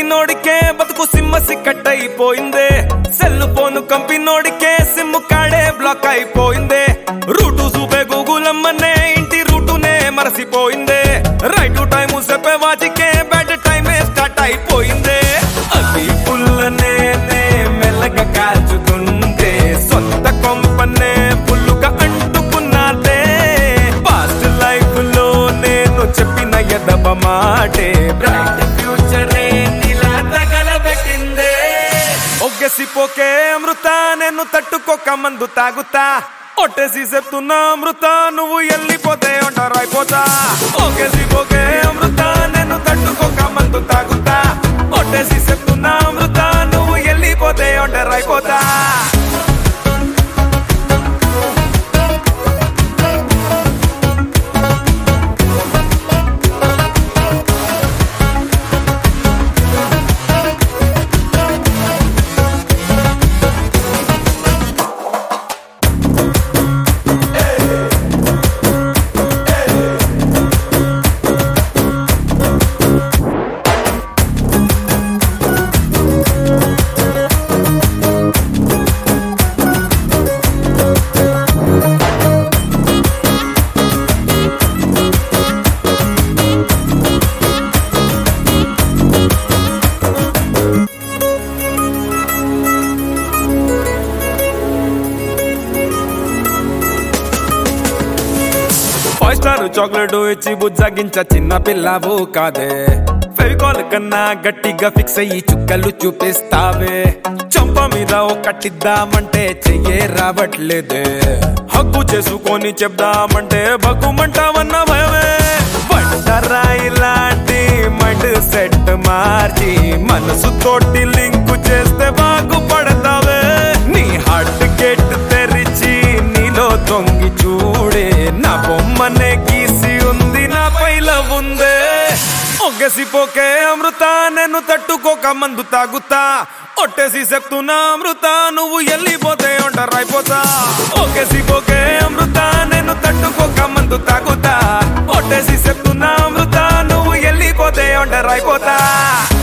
కంపినోడికే బతుకు సిమ్మ సిక్కట్ అయిపోయిందే సెల్ ఫోన్ కంపినోడికే సిమ్ కాడే బ్లాక్ అయిపోయిందే రూటు చూపే గూగుల్ అమ్మనే ఇంటి రూటునే మరసిపోయిందే రైట్ టైం చెప్పే వాచికే బ్యాడ్ టైమే స్టార్ట్ అయిపోయిందే అది పుల్లనే మెల్లగా కాల్చుతుంటే సొంత కొంపనే పుల్లుగా అంటుకున్నాదే పాస్ట్ లైఫ్ లో నేను చెప్పిన ఎదవ మాటే బ్రైట్ ఫ్యూచరే నీలా తగలబెట్టిందే ఒగ్గసిపోకే అమృత నేను తట్టుకోక మందు తాగుతా ఒట్టేసి చెప్తున్నా అమృత నువ్వు వెళ్ళిపోతే ఉంటారు అయిపోతా ఒగ్గసిపోకే అమృత నేను తట్టుకోక మందు తాగుతా ఒట్టేసి చెప్తున్నా అమృత నువ్వు వెళ్ళిపోతే ఉంటారు అయిపోతా ఫైవ్ స్టార్ చాక్లెట్ ఇచ్చి బుజ్జగించ చిన్న పిల్లవు కాదే ఫెవికాల్ కన్నా గట్టిగా ఫిక్స్ అయ్యి చుక్కలు చూపిస్తావే చంప మీద ఒకటిద్దామంటే చెయ్యే రావట్లేదే హక్కు చేసుకొని చెప్దామంటే బగ్గుమంటావన్న భయమే బండరాయి లాంటి మైండ్ సెట్ మార్చి మనసు తోటి లింకు చేస్తే బాగుపడతావే నీ హార్ట్ గేట్ తెరిచి నీలో తొంగి చూడే నా బొమ్మనే గీసి ఉంది నా పైల ఉందే ఒగ్గసిపోకే అమృత నేను తట్టుకోక మందు తాగుతా ఒట్టేసి చెప్తున్నా అమృత నువ్వు వెళ్ళిపోతే ఒంటరైపోతా ఒగ్గసిపోకే అమృత నేను తట్టుకోక మందు తాగుతా ఒట్టేసి చెప్తున్నా అమృత నువ్వు వెళ్ళిపోతే ఒంటరైపోతా